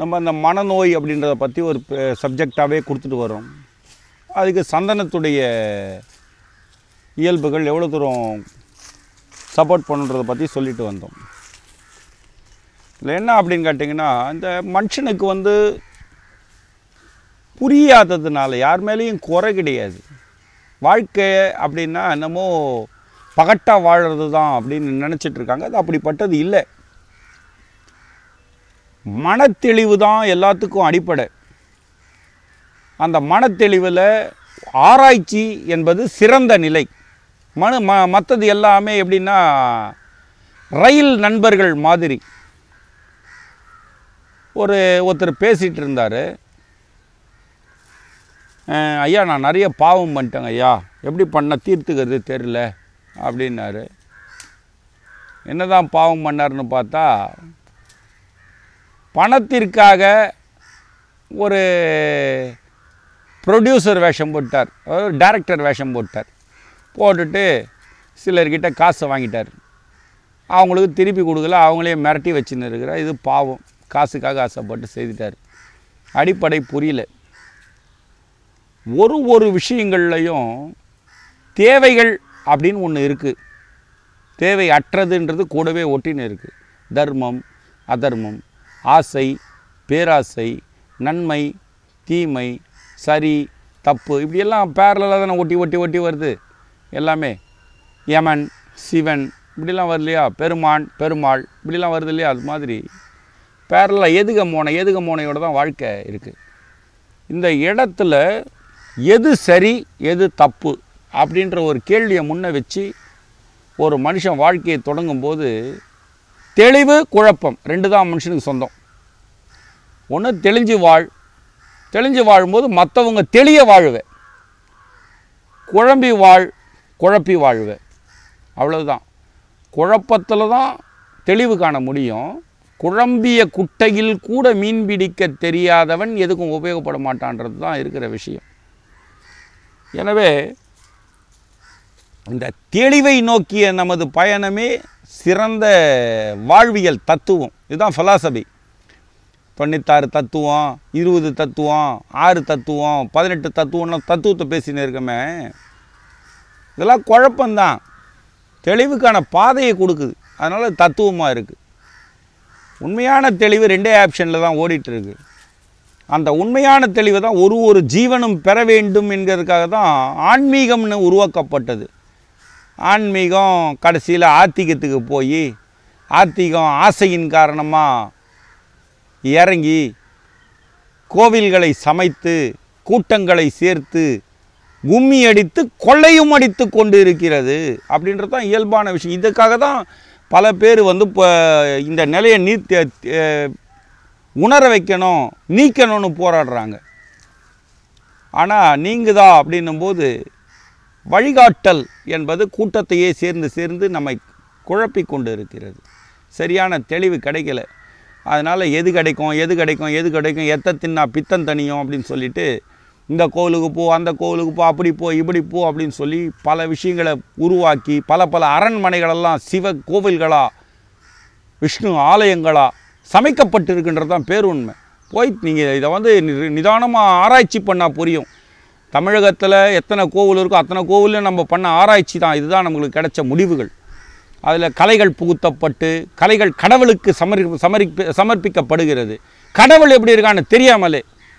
நம்ம அந்த மனநோய் அப்படின்றத பற்றி ஒரு சப்ஜெக்டாகவே கொடுத்துட்டு வரோம் அதுக்கு சந்தனத்துடைய இயல்புகள் எவ்வளோ தூரம் சப்போர்ட் பண்ணுன்றதை பற்றி சொல்லிட்டு வந்தோம் இதில் என்ன அப்படின்னு கேட்டிங்கன்னா இந்த மனுஷனுக்கு வந்து புரியாததுனால யார் மேலேயும் குறை கிடையாது வாழ்க்கை அப்படின்னா என்னமோ பகட்டாக வாழறது தான் அப்படின்னு நினச்சிட்டு இருக்காங்க அது அப்படிப்பட்டது இல்லை மனத்தெளிவு தான் எல்லாத்துக்கும் அடிப்படை அந்த மனத்தெளிவில் ஆராய்ச்சி என்பது சிறந்த நிலை மனு ம மற்றது எல்லாமே எப்படின்னா ரயில் நண்பர்கள் மாதிரி ஒரு ஒருத்தர் பேசிகிட்டு இருந்தார் ஐயா நான் நிறைய பாவம் பண்ணிட்டேங்க ஐயா எப்படி பண்ண தீர்த்துக்கிறது தெரில அப்படின்னாரு என்னதான் பாவம் பண்ணாருன்னு பார்த்தா பணத்திற்காக ஒரு ப்ரொடியூசர் வேஷம் போட்டார் அதாவது டைரக்டர் வேஷம் போட்டார் போட்டுட்டு சிலர்கிட்ட காசை வாங்கிட்டார் அவங்களுக்கு திருப்பி கொடுக்கல அவங்களே மிரட்டி வச்சுன்னு இருக்கிற இது பாவம் காசுக்காக ஆசைப்பட்டு செய்துட்டார் அடிப்படை புரியல ஒரு ஒரு விஷயங்கள்லையும் தேவைகள் அப்படின்னு ஒன்று இருக்குது தேவை அற்றதுன்றது கூடவே ஒட்டின்னு இருக்குது தர்மம் அதர்மம் ஆசை பேராசை நன்மை தீமை சரி தப்பு இப்படியெல்லாம் பேரலாக தானே ஒட்டி ஒட்டி ஒட்டி வருது எல்லாமே யமன் சிவன் இப்படிலாம் வருது இல்லையா பெருமான் பெருமாள் இப்படிலாம் வருது இல்லையா அது மாதிரி பேரலாக எதுக மோனை எதுக மோனையோட தான் வாழ்க்கை இருக்குது இந்த இடத்துல எது சரி எது தப்பு அப்படின்ற ஒரு கேள்வியை முன்ன வச்சு ஒரு மனுஷன் வாழ்க்கையை தொடங்கும்போது தெளிவு குழப்பம் ரெண்டு தான் மனுஷனுக்கு சொந்தம் ஒன்று தெளிஞ்சு வாழ் தெளிஞ்சு வாழும்போது மற்றவங்க தெளிய வாழுவ குழம்பி வாழ் குழப்பி வாழ்வ அவ்வளவுதான் குழப்பத்தில் தான் தெளிவு காண முடியும் குழம்பிய குட்டையில் கூட மீன் பிடிக்க தெரியாதவன் எதுக்கும் உபயோகப்பட மாட்டான்றது தான் இருக்கிற விஷயம் எனவே இந்த தெளிவை நோக்கிய நமது பயணமே சிறந்த வாழ்வியல் தத்துவம் இதுதான் philosophy தொண்ணூத்தாறு தத்துவம் இருபது தத்துவம் ஆறு தத்துவம் பதினெட்டு தத்துவம்லாம் தத்துவத்தை பேசின்னு இருக்கமே இதெல்லாம் குழப்பம்தான் தெளிவுக்கான பாதையை கொடுக்குது அதனால் தத்துவமாக இருக்குது உண்மையான தெளிவு ரெண்டே ஆப்ஷனில் தான் ஓடிட்டு இருக்கு அந்த உண்மையான தெளிவை தான் ஒரு ஒரு ஜீவனும் பெற வேண்டும் என்கிறதுக்காக தான் ஆன்மீகம்னு உருவாக்கப்பட்டது ஆன்மீகம் கடைசியில் ஆத்திகத்துக்கு போய் ஆத்திகம் ஆசையின் காரணமாக இறங்கி கோவில்களை சமைத்து கூட்டங்களை சேர்த்து கும்மி அடித்து கொள்ளையும் அடித்து கொண்டு இருக்கிறது அப்படின்றது தான் இயல்பான விஷயம் இதுக்காக தான் பல பேர் வந்து இப்போ இந்த நிலையை நீ தே- தே- உணர வைக்கணும் நீக்கணும்னு போராடுறாங்க ஆனால் நீங்குதா அப்படின்னும்போது வழிகாட்டல் என்பது கூட்டத்தையே சேர்ந்து சேர்ந்து நம்மை குழப்பிக் கொண்டு இருக்கிறது சரியான தெளிவு கிடைக்கல அதனால் எது கிடைக்கும் எது கிடைக்கும் எது கிடைக்கும் எத்த தின்னா பித்தம் தனியும் அப்படின்னு சொல்லிட்டு இந்த கோவிலுக்கு போ அந்த கோவிலுக்கு போ அப்படி போ இப்படி போ அப்படின்னு சொல்லி பல விஷயங்களை உருவாக்கி பல பல அரண்மனைகளெல்லாம் சிவ கோவில்களா விஷ்ணு ஆலயங்களா சமைக்கப்பட்டிருக்கின்றது தான் பேருண்மை போய் நீங்கள் இதை வந்து நிதானமாக ஆராய்ச்சி பண்ணால் புரியும் தமிழகத்தில் எத்தனை கோவில் இருக்கோ அத்தனை கோவிலும் நம்ம பண்ண ஆராய்ச்சி தான் இதுதான் நம்மளுக்கு கிடைச்ச முடிவுகள் அதில் கலைகள் புகுத்தப்பட்டு கலைகள் கடவுளுக்கு சமரி சமர்ப்பி சமர்ப்பிக்கப்படுகிறது கடவுள் எப்படி இருக்கான்னு தெரியாமலே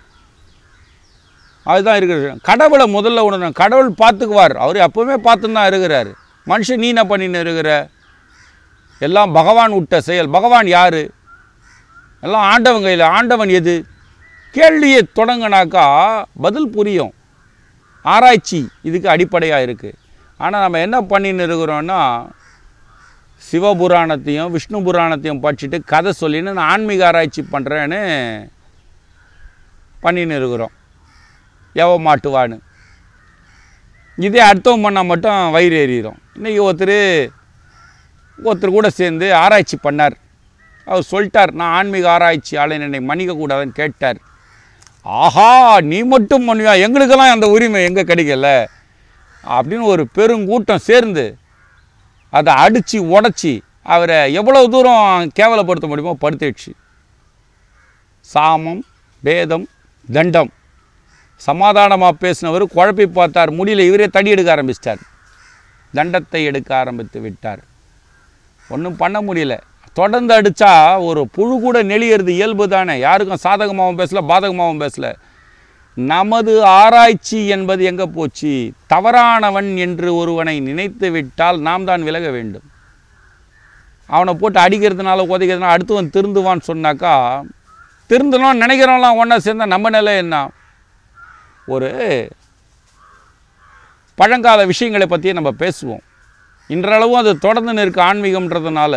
அதுதான் இருக்கிறது கடவுளை முதல்ல உணரணும் கடவுள் பார்த்துக்குவார் அவர் எப்பவுமே பார்த்துன்னு தான் இருக்கிறார் மனுஷன் நீ என்ன பண்ணின்னு இருக்கிற எல்லாம் பகவான் விட்ட செயல் பகவான் யார் எல்லாம் ஆண்டவன் கையில் ஆண்டவன் எது கேள்வியை தொடங்கினாக்கா பதில் புரியும் ஆராய்ச்சி இதுக்கு அடிப்படையாக இருக்குது ஆனால் நம்ம என்ன பண்ணின்னு இருக்கிறோன்னா சிவபுராணத்தையும் விஷ்ணு புராணத்தையும் படிச்சுட்டு கதை சொல்லின்னு நான் ஆன்மீக ஆராய்ச்சி பண்ணுறேன்னு பண்ணின்னு இருக்கிறோம் எவ மாட்டுவான்னு இதே அடுத்தவன் பண்ணால் மட்டும் வயிறு எறிகிறோம் இன்றைக்கி ஒருத்தர் ஒருத்தர் கூட சேர்ந்து ஆராய்ச்சி பண்ணார் அவர் சொல்லிட்டார் நான் ஆன்மீக ஆராய்ச்சி ஆளன் என்னை மன்னிக்கக்கூடாதுன்னு கேட்டார் ஆஹா நீ மட்டும் பண்ணுவியா எங்களுக்கெல்லாம் அந்த உரிமை எங்கே கிடைக்கல அப்படின்னு ஒரு பெருங்கூட்டம் சேர்ந்து அதை அடித்து உடச்சி அவரை எவ்வளோ தூரம் கேவலப்படுத்த முடியுமோ படுத்திடுச்சு சாமம் பேதம் தண்டம் சமாதானமாக பேசினவர் குழப்பி பார்த்தார் முடியல இவரே தடி எடுக்க ஆரம்பிச்சிட்டார் தண்டத்தை எடுக்க ஆரம்பித்து விட்டார் ஒன்றும் பண்ண முடியல தொடர்ந்து அடித்தா ஒரு புழு கூட நெளியறது இயல்பு தானே யாருக்கும் சாதகமாகவும் பேசல பாதகமாகவும் பேசல நமது ஆராய்ச்சி என்பது எங்கே போச்சு தவறானவன் என்று ஒருவனை நினைத்து விட்டால் நாம் தான் விலக வேண்டும் அவனை போட்டு அடிக்கிறதுனால உதைக்கிறதுனால அடுத்தவன் திருந்துவான்னு சொன்னாக்கா திருந்தணும்னு நினைக்கிறவன்லாம் ஒன்றா சேர்ந்தா நம்ம நிலை என்ன ஒரு பழங்கால விஷயங்களை பற்றி நம்ம பேசுவோம் இன்றளவும் அது தொடர்ந்து இருக்க ஆன்மீகம்ன்றதுனால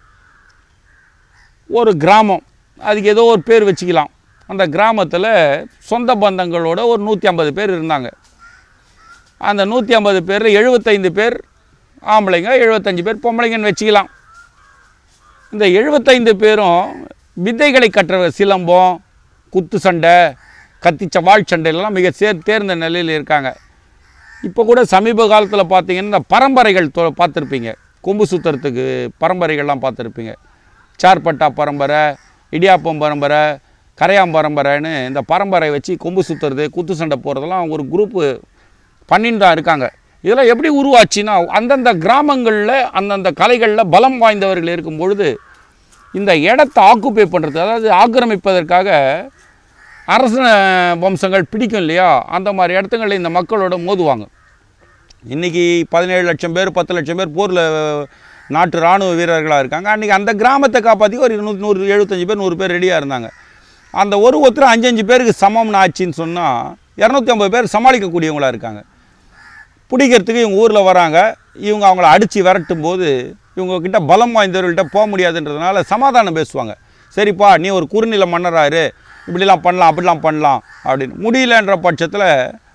ஒரு கிராமம் அதுக்கு ஏதோ ஒரு பேர் வச்சுக்கலாம் அந்த கிராமத்தில் சொந்த பந்தங்களோட ஒரு நூற்றி ஐம்பது பேர் இருந்தாங்க அந்த நூற்றி ஐம்பது பேர் எழுபத்தைந்து பேர் ஆம்பளைங்க எழுபத்தஞ்சு பேர் பொம்பளைங்கன்னு வச்சுக்கலாம் இந்த எழுபத்தைந்து பேரும் வித்தைகளை கற்ற சிலம்பம் குத்து சண்டை கத்திச்ச வாழ் சண்டையிலலாம் மிக சேர் தேர்ந்த நிலையில் இருக்காங்க இப்போ கூட சமீப காலத்தில் பார்த்தீங்கன்னா இந்த பரம்பரைகள் தொ பார்த்துருப்பீங்க கொம்பு சுற்றுறதுக்கு பரம்பரைகள்லாம் பார்த்துருப்பீங்க சார்பட்டா பரம்பரை இடியாப்பம் பரம்பரை கரையாம் பரம்பரைன்னு இந்த பரம்பரை வச்சு கொம்பு சுற்றுறது குத்து சண்டை போகிறதெல்லாம் ஒரு குரூப்பு பண்ணின்னு தான் இருக்காங்க இதெல்லாம் எப்படி உருவாச்சுன்னா அந்தந்த கிராமங்களில் அந்தந்த கலைகளில் பலம் வாய்ந்தவர்கள் இருக்கும் பொழுது இந்த இடத்த ஆக்குப்பை பண்ணுறது அதாவது ஆக்கிரமிப்பதற்காக அரச வம்சங்கள் பிடிக்கும் இல்லையா அந்த மாதிரி இடத்துங்களில் இந்த மக்களோட மோதுவாங்க இன்றைக்கி பதினேழு லட்சம் பேர் பத்து லட்சம் பேர் போரில் நாட்டு இராணுவ வீரர்களாக இருக்காங்க அன்றைக்கி அந்த கிராமத்தை காப்பாற்றி ஒரு நூறு நூறு எழுபத்தஞ்சு பேர் நூறு பேர் ரெடியாக இருந்தாங்க அந்த ஒரு ஒருத்தர் அஞ்சு அஞ்சு பேருக்கு சமம்னு ஆச்சுன்னு சொன்னால் இரநூத்தி ஐம்பது பேர் சமாளிக்கக்கூடியவங்களா இருக்காங்க பிடிக்கிறதுக்கு இவங்க ஊரில் வராங்க இவங்க அவங்கள அடித்து விரட்டும் போது இவங்கக்கிட்ட பலம் வாய்ந்தவர்கள்ட்ட போக முடியாதுன்றதுனால சமாதானம் பேசுவாங்க சரிப்பா நீ ஒரு குறுநில மன்னராரு இப்படிலாம் பண்ணலாம் அப்படிலாம் பண்ணலாம் அப்படின்னு முடியலன்ற பட்சத்தில்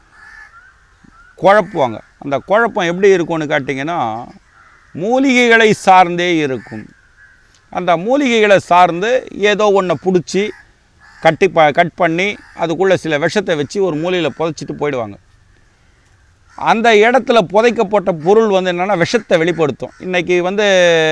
குழப்புவாங்க அந்த குழப்பம் எப்படி இருக்கும்னு கேட்டிங்கன்னா மூலிகைகளை சார்ந்தே இருக்கும் அந்த மூலிகைகளை சார்ந்து ஏதோ ஒன்றை பிடிச்சி கட்டி ப கட் பண்ணி அதுக்குள்ளே சில விஷத்தை வச்சு ஒரு மூலையில் புதைச்சிட்டு போயிடுவாங்க அந்த இடத்துல புதைக்கப்பட்ட பொருள் வந்து என்னென்னா விஷத்தை வெளிப்படுத்தும் இன்றைக்கி வந்து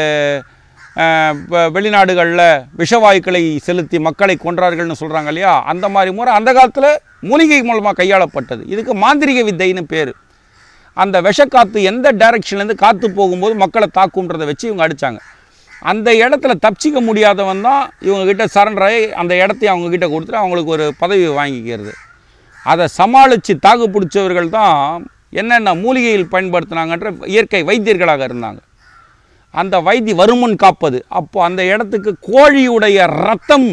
அஹ், இப்ப வெளிநாடுகளில் விஷவாயுக்களை செலுத்தி மக்களை கொன்றார்கள்னு சொல்கிறாங்க இல்லையா அந்த மாதிரி முறை அந்த காலத்தில் மூலிகை மூலமாக கையாளப்பட்டது இதுக்கு மாந்திரிக வித்தைன்னு பேர் அந்த விஷக்காத்து எந்த டைரக்ஷன்லேருந்து காற்று போகும்போது மக்களை தாக்குன்றதை வச்சு இவங்க அடித்தாங்க அந்த இடத்துல தப்பிச்சிக்க முடியாதவன் தான் இவங்ககிட்ட சரண்டர் ஆகி அந்த இடத்தையும் அவங்கக்கிட்ட கொடுத்துட்டு அவங்களுக்கு ஒரு பதவி வாங்கிக்கிறது அதை சமாளித்து தாக்கு பிடிச்சவர்கள் தான் என்னென்ன மூலிகையில் பயன்படுத்தினாங்கன்ற இயற்கை வைத்தியர்களாக இருந்தாங்க அந்த வைத்தி வருமுன் காப்பது அப்போ அந்த இடத்துக்கு கோழியுடைய ரத்தம்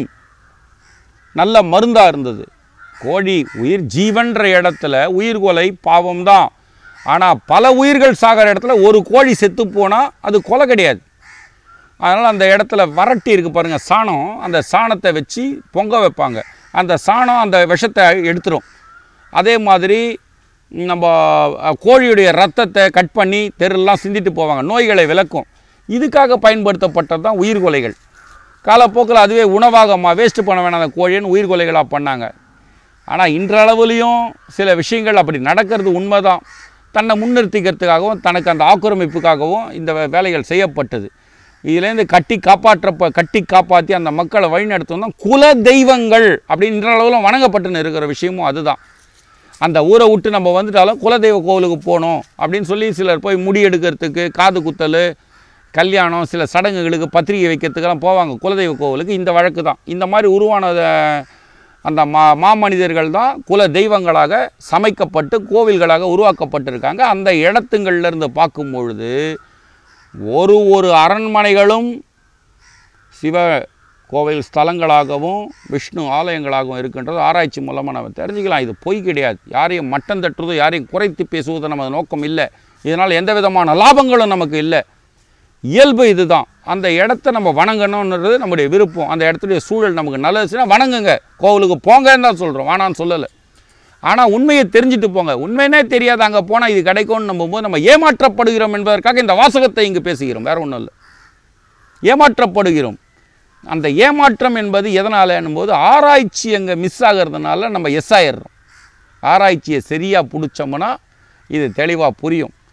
நல்ல மருந்தாக இருந்தது கோழி உயிர் ஜீவன்ற இடத்துல உயிர்கொலை பாவம்தான் ஆனால் பல உயிர்கள் சாகிற இடத்துல ஒரு கோழி செத்து போனால் அது கொலை கிடையாது அதனால் அந்த இடத்துல வரட்டி இருக்கு பாருங்கள் சாணம் அந்த சாணத்தை வச்சு பொங்க வைப்பாங்க அந்த சாணம் அந்த விஷத்தை எடுத்துரும் அதே மாதிரி நம்ம அஹ், கோழியுடைய ரத்தத்தை கட் பண்ணி தெருலாம் சிந்திட்டு போவாங்க நோய்களை விளக்கும் இதுக்காக பயன்படுத்தப்பட்டது தான் உயிர்கொலைகள் காலப்போக்கில் அதுவே உணவாக மா வேஸ்ட் பண்ண வேணாம் அந்த கோழின்னு உயிர்கொலைகளாக பண்ணாங்க ஆனால் இன்றளவுலேயும் சில விஷயங்கள் அப்படி நடக்கிறது உண்மைதான் தன்னை முன்னிறுத்திக்கிறதுக்காகவும் தனக்கு அந்த ஆக்கிரமிப்புக்காகவும் இந்த வே- வேலைகள் செய்யப்பட்டது இதுலேருந்து கட்டி காப்பாற்றப்ப கட்டி காப்பாற்றி அந்த மக்களை வழிநடத்தும் தான் குல தெய்வங்கள் அப்படின்னு இன்றளவிலும் வணங்கப்பட்டுன்னு இருக்கிற விஷயமும் அதுதான் அந்த ஊரை விட்டு நம்ம வந்துட்டாலும் குலதெய்வ கோவிலுக்கு போகணும் அப்படின்னு சொல்லி சிலர் போய் முடி எடுக்கிறதுக்கு காது குத்தல் கல்யாணம் சில சடங்குகளுக்கு பத்திரிகை வைக்கிறதுக்கெல்லாம் போவாங்க குலதெய்வ கோவிலுக்கு இந்த வழக்கு தான் இந்த மாதிரி உருவான அஹ், அந்த மா மாமனிதர்கள் தான் குல தெய்வங்களாக சமைக்கப்பட்டு கோவில்களாக உருவாக்கப்பட்டிருக்காங்க அந்த இடத்துங்கள்ல இருந்து பார்க்கும் பொழுது ஒரு ஒரு அரண்மனைகளும் சிவ கோவில் ஸ்தலங்களாகவும் விஷ்ணு ஆலயங்களாகவும் இருக்கின்றது ஆராய்ச்சி மூலமாக நம்ம தெரிஞ்சுக்கலாம் இது பொய் கிடையாது யாரையும் மட்டம் தட்டுறதோ யாரையும் குறைத்து பேசுவதோ நமது நோக்கம் இல்லை இதனால் எந்த விதமான லாபங்களும் நமக்கு இல்லை இயல்பு இதுதான் அந்த இடத்த நம்ம வணங்கணுன்றது நம்முடைய விருப்பம் அந்த இடத்துடைய சூழல் நமக்கு நல்லதுச்சுன்னா வணங்குங்க கோவிலுக்கு போங்கன்னு தான் சொல்கிறோம் வேணான்னு சொல்லலை ஆனால் உண்மையை தெரிஞ்சுட்டு போங்க உண்மையினே தெரியாது அங்கே போனால் இது கிடைக்கும்னு நம்பும்போது நம்ம ஏமாற்றப்படுகிறோம் என்பதற்காக இந்த வாசகத்தை இங்கு பேசுகிறோம் வேற ஒன்றும் இல்லை ஏமாற்றப்படுகிறோம் அந்த ஏமாற்றம் என்பது எதனால் போது ஆராய்ச்சி அங்கே மிஸ் ஆகிறதுனால நம்ம எஸ் ஆயிடுறோம் ஆராய்ச்சியை சரியாக பிடிச்சோம்னா இது தெளிவாக புரியும்